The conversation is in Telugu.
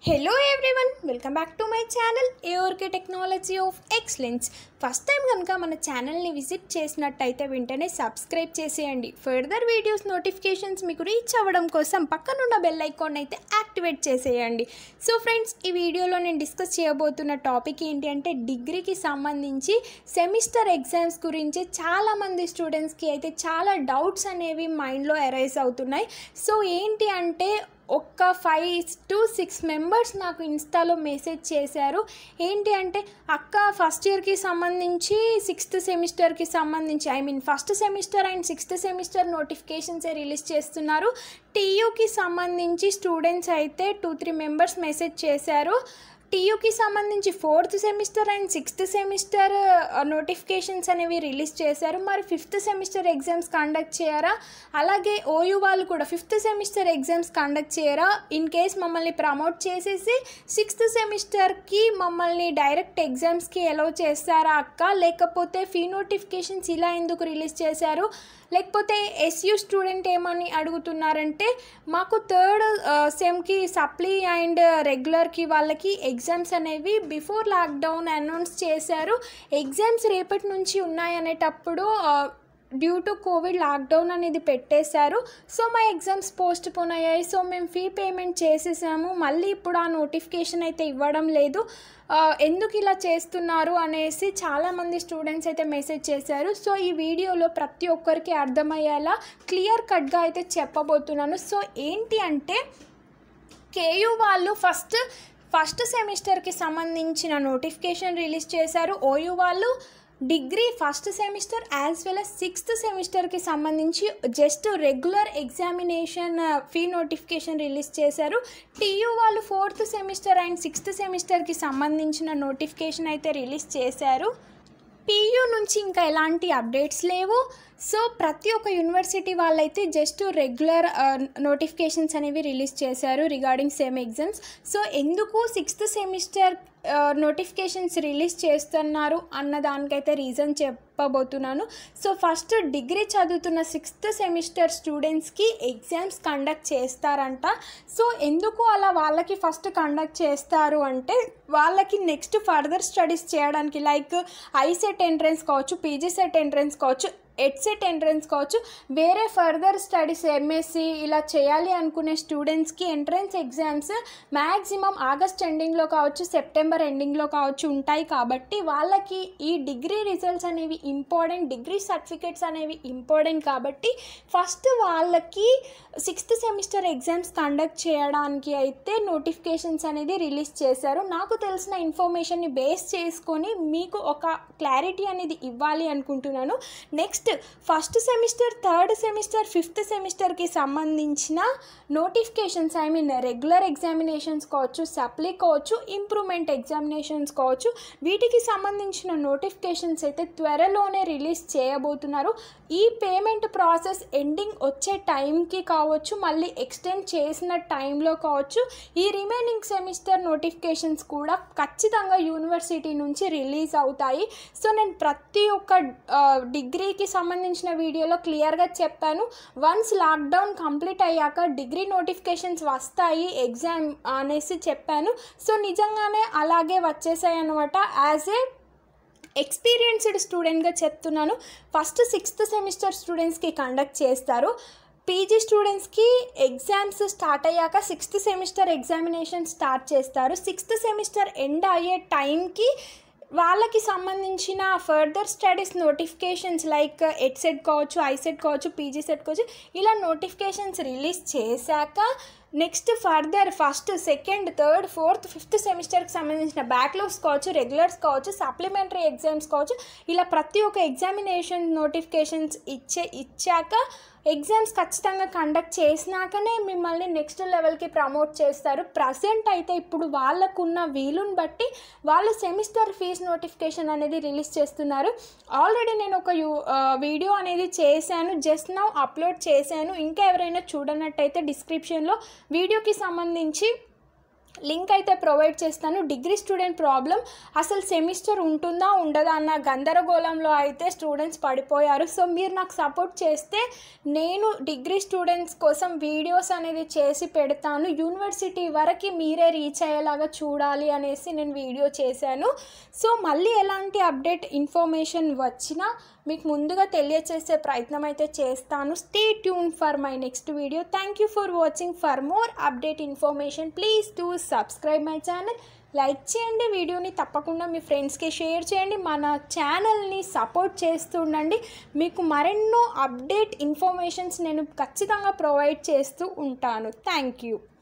hello everyone welcome back to my channel ఏఓర్కే technology of excellence first time కనుక మన ఛానల్ని విజిట్ చేసినట్టయితే వెంటనే సబ్స్క్రైబ్ చేసేయండి ఫర్దర్ వీడియోస్ నోటిఫికేషన్స్ మీకు రీచ్ అవ్వడం కోసం పక్కనున్న బెల్ ఐకాన్ అయితే యాక్టివేట్ చేసేయండి సో ఫ్రెండ్స్ ఈ వీడియోలో నేను డిస్కస్ చేయబోతున్న టాపిక్ ఏంటి అంటే డిగ్రీకి సంబంధించి సెమిస్టర్ ఎగ్జామ్స్ గురించి చాలామంది స్టూడెంట్స్కి అయితే చాలా డౌట్స్ అనేవి మైండ్లో అరైజ్ అవుతున్నాయి సో ఏంటి అంటే ఒక్క ఫైవ్ టు సిక్స్ మెంబర్స్ నాకు ఇన్స్టాలో మెసేజ్ చేశారు ఏంటి అంటే అక్క ఫస్ట్ ఇయర్కి సంబంధించి సిక్స్త్ సెమిస్టర్కి సంబంధించి I mean first semester and sixth semester నోటిఫికేషన్సే రిలీజ్ చేస్తున్నారు టీయూకి సంబంధించి స్టూడెంట్స్ అయితే టూ త్రీ మెంబర్స్ మెసేజ్ చేశారు టీయూకి సంబంధించి fourth semester and sixth semester notifications అనేవి రిలీజ్ చేశారు మరి ఫిఫ్త్ సెమిస్టర్ ఎగ్జామ్స్ కండక్ట్ చేయరా అలాగే ఓయూ వాళ్ళు కూడా ఫిఫ్త్ సెమిస్టర్ ఎగ్జామ్స్ కండక్ట్ చేయరా ఇన్ కేస్ మమ్మల్ని ప్రమోట్ చేసేసి సిక్స్త్ సెమిస్టర్కి మమ్మల్ని డైరెక్ట్ ఎగ్జామ్స్కి ఎలవ్ చేస్తారా అక్క లేకపోతే ఫీ నోటిఫికేషన్స్ ఇలా ఎందుకు రిలీజ్ చేశారు లేకపోతే ఎస్యూ స్టూడెంట్ ఏమని అడుగుతున్నారంటే మాకు థర్డ్ సెమ్కి సప్లీ అండ్ రెగ్యులర్కి వాళ్ళకి ఎగ్జామ్స్ అనేవి బిఫోర్ లాక్డౌన్ అనౌన్స్ చేశారు ఎగ్జామ్స్ రేపటి నుంచి ఉన్నాయనేటప్పుడు డ్యూ టు కోవిడ్ లాక్డౌన్ అనేది పెట్టేశారు సో మా ఎగ్జామ్స్ పోస్ట్ పోన్ అయ్యాయి సో మేము ఫీ పేమెంట్ చేసేసాము మళ్ళీ ఇప్పుడు ఆ నోటిఫికేషన్ అయితే ఇవ్వడం లేదు ఆ, ఎందుకు ఇలా చేస్తున్నారు అనేసి చాలామంది స్టూడెంట్స్ అయితే మెసేజ్ చేశారు సో ఈ వీడియోలో ప్రతి ఒక్కరికి అర్థమయ్యేలా క్లియర్ కట్గా అయితే చెప్పబోతున్నాను సో ఏంటి అంటే కేయూ వాళ్ళు ఫస్ట్ ఫస్ట్ సెమిస్టర్కి సంబంధించిన నోటిఫికేషన్ రిలీజ్ చేశారు ఓయూ వాళ్ళు degree first semester as well as sixth సెమిస్టర్కి సంబంధించి just regular examination fee notification release చేశారు టీయూ వాళ్ళు ఫోర్త్ సెమిస్టర్ అండ్ సిక్స్త్ సెమిస్టర్కి సంబంధించిన నోటిఫికేషన్ అయితే రిలీజ్ చేశారు పీయూ నుంచి ఇంకా ఎలాంటి అప్డేట్స్ లేవు సో ప్రతి ఒక్క యూనివర్సిటీ వాళ్ళైతే జస్ట్ రెగ్యులర్ నోటిఫికేషన్స్ అనేవి రిలీజ్ చేశారు రిగార్డింగ్ సేమ్ ఎగ్జామ్స్ సో ఎందుకు సిక్స్త్ సెమిస్టర్ నోటిఫికేషన్స్ రిలీజ్ చేస్తున్నారు అన్న దానికైతే రీజన్ చెప్పబోతున్నాను సో ఫస్ట్ డిగ్రీ చదువుతున్న సిక్స్త్ సెమిస్టర్ స్టూడెంట్స్కి ఎగ్జామ్స్ కండక్ట్ చేస్తారంట సో ఎందుకు అలా వాళ్ళకి ఫస్ట్ కండక్ట్ చేస్తారు అంటే వాళ్ళకి నెక్స్ట్ ఫర్దర్ స్టడీస్ చేయడానికి లైక్ ఐసెట్ ఎంట్రన్స్ కావచ్చు పీజీ సెట్ ఎంట్రన్స్ కావచ్చు ఎడ్సెట్ ఎంట్రన్స్ కావచ్చు వేరే ఫర్దర్ స్టడీస్ ఎంఎస్సి ఇలా చేయాలి అనుకునే స్టూడెంట్స్కి ఎంట్రన్స్ ఎగ్జామ్స్ మ్యాక్సిమం ఆగస్ట్ ఎండింగ్లో కావచ్చు సెప్టెంబర్ ఎండింగ్లో కావచ్చు ఉంటాయి కాబట్టి వాళ్ళకి ఈ డిగ్రీ రిజల్ట్స్ అనేవి ఇంపార్టెంట్ డిగ్రీ సర్టిఫికేట్స్ అనేవి ఇంపార్టెంట్ కాబట్టి ఫస్ట్ వాళ్ళకి సిక్స్త్ సెమిస్టర్ ఎగ్జామ్స్ కండక్ట్ చేయడానికి అయితే నోటిఫికేషన్స్ అనేది రిలీజ్ చేశారు నాకు తెలిసిన ఇన్ఫర్మేషన్ని బేస్ చేసుకొని మీకు ఒక క్లారిటీ అనేది ఇవ్వాలి అనుకుంటున్నాను next first semester third semester fifth సెమిస్టర్కి సంబంధించిన notifications I mean regular examinations కావచ్చు సప్లీ కావచ్చు ఇంప్రూవ్మెంట్ ఎగ్జామినేషన్స్ కావచ్చు వీటికి సంబంధించిన నోటిఫికేషన్స్ అయితే త్వరలోనే రిలీజ్ చేయబోతున్నారు ఈ పేమెంట్ ప్రాసెస్ ఎండింగ్ వచ్చే టైంకి కావచ్చు మళ్ళీ ఎక్స్టెండ్ చేసిన టైంలో కావచ్చు ఈ రిమైనింగ్ సెమిస్టర్ నోటిఫికేషన్స్ కూడా ఖచ్చితంగా యూనివర్సిటీ నుంచి రిలీజ్ అవుతాయి సో నేను ప్రతి ఒక్క ఆ, డిగ్రీకి సంబంధించిన వీడియోలో క్లియర్గా చెప్పాను వన్స్ లాక్డౌన్ కంప్లీట్ అయ్యాక డిగ్రీ నోటిఫికేషన్స్ వస్తాయి ఎగ్జామ్ అనేసి చెప్పాను సో నిజంగానే అలాగే వచ్చేసాయి అనమాట యాజ్ ఏ ఎక్స్పీరియన్స్డ్ స్టూడెంట్గా చెప్తున్నాను ఫస్ట్ సిక్స్త్ సెమిస్టర్ స్టూడెంట్స్కి కండక్ట్ చేస్తారు పీజీ స్టూడెంట్స్కి ఎగ్జామ్స్ స్టార్ట్ అయ్యాక సిక్స్త్ సెమిస్టర్ ఎగ్జామినేషన్ స్టార్ట్ చేస్తారు సిక్స్త్ సెమిస్టర్ ఎండ్ అయ్యే టైంకి వాళ్ళకి సంబంధించిన further studies notifications like EdCET కావచ్చు ఐసెట్ కావచ్చు పీజీ సెట్ కావచ్చు ఇలా నోటిఫికేషన్స్ రిలీజ్ చేశాక next further first second third fourth fifth సెమిస్టర్కి సంబంధించిన బ్యాక్లాగ్స్ కావచ్చు రెగ్యులర్స్ కావచ్చు సప్లిమెంటరీ ఎగ్జామ్స్ కావచ్చు ఇలా ప్రతి ఒక్క ఎగ్జామినేషన్ నోటిఫికేషన్స్ ఇచ్చే ఇచ్చాక ఎగ్జామ్స్ ఖచ్చితంగా కండక్ట్ చేసినాకనే మిమ్మల్ని నెక్స్ట్ లెవెల్కి ప్రమోట్ చేస్తారు ప్రజెంట్ అయితే ఇప్పుడు వాళ్ళకున్న వీలుని బట్టి వాళ్ళు సెమిస్టర్ ఫీజ్ నోటిఫికేషన్ అనేది రిలీజ్ చేస్తున్నారు ఆల్రెడీ నేను ఒక యూ ఆ, వీడియో అనేది చేశాను జస్ట్ నౌ అప్లోడ్ చేశాను ఇంకా ఎవరైనా చూడనట్టయితే డిస్క్రిప్షన్లో వీడియోకి సంబంధించి లింక్ అయితే ప్రొవైడ్ చేస్తాను డిగ్రీ స్టూడెంట్ ప్రాబ్లం అసలు సెమిస్టర్ ఉంటుందా ఉండదా అన్న గందరగోళంలో అయితే స్టూడెంట్స్ పడిపోయారు సో మీరు నాకు సపోర్ట్ చేస్తే నేను డిగ్రీ స్టూడెంట్స్ కోసం వీడియోస్ అనేది చేసి పెడతాను యూనివర్సిటీ వరకు మీరే రీచ్ అయ్యేలాగా చూడాలి అనేసి నేను వీడియో చేశాను సో మళ్ళీ ఎలాంటి అప్డేట్ ఇన్ఫర్మేషన్ వచ్చినా మీకు ముందుగా తెలియచేసే ప్రయత్నం అయితే చేస్తాను stay tune for my next video thank you for watching for more update information please do subscribe my channel like చేయండి వీడియోని తప్పకుండా మీ ఫ్రెండ్స్కి షేర్ చేయండి మన ఛానల్ని సపోర్ట్ చేస్తుండండి మీకు మరెన్నో అప్డేట్ ఇన్ఫర్మేషన్స్ నేను ఖచ్చితంగా ప్రొవైడ్ చేస్తూ ఉంటాను థ్యాంక్ యూ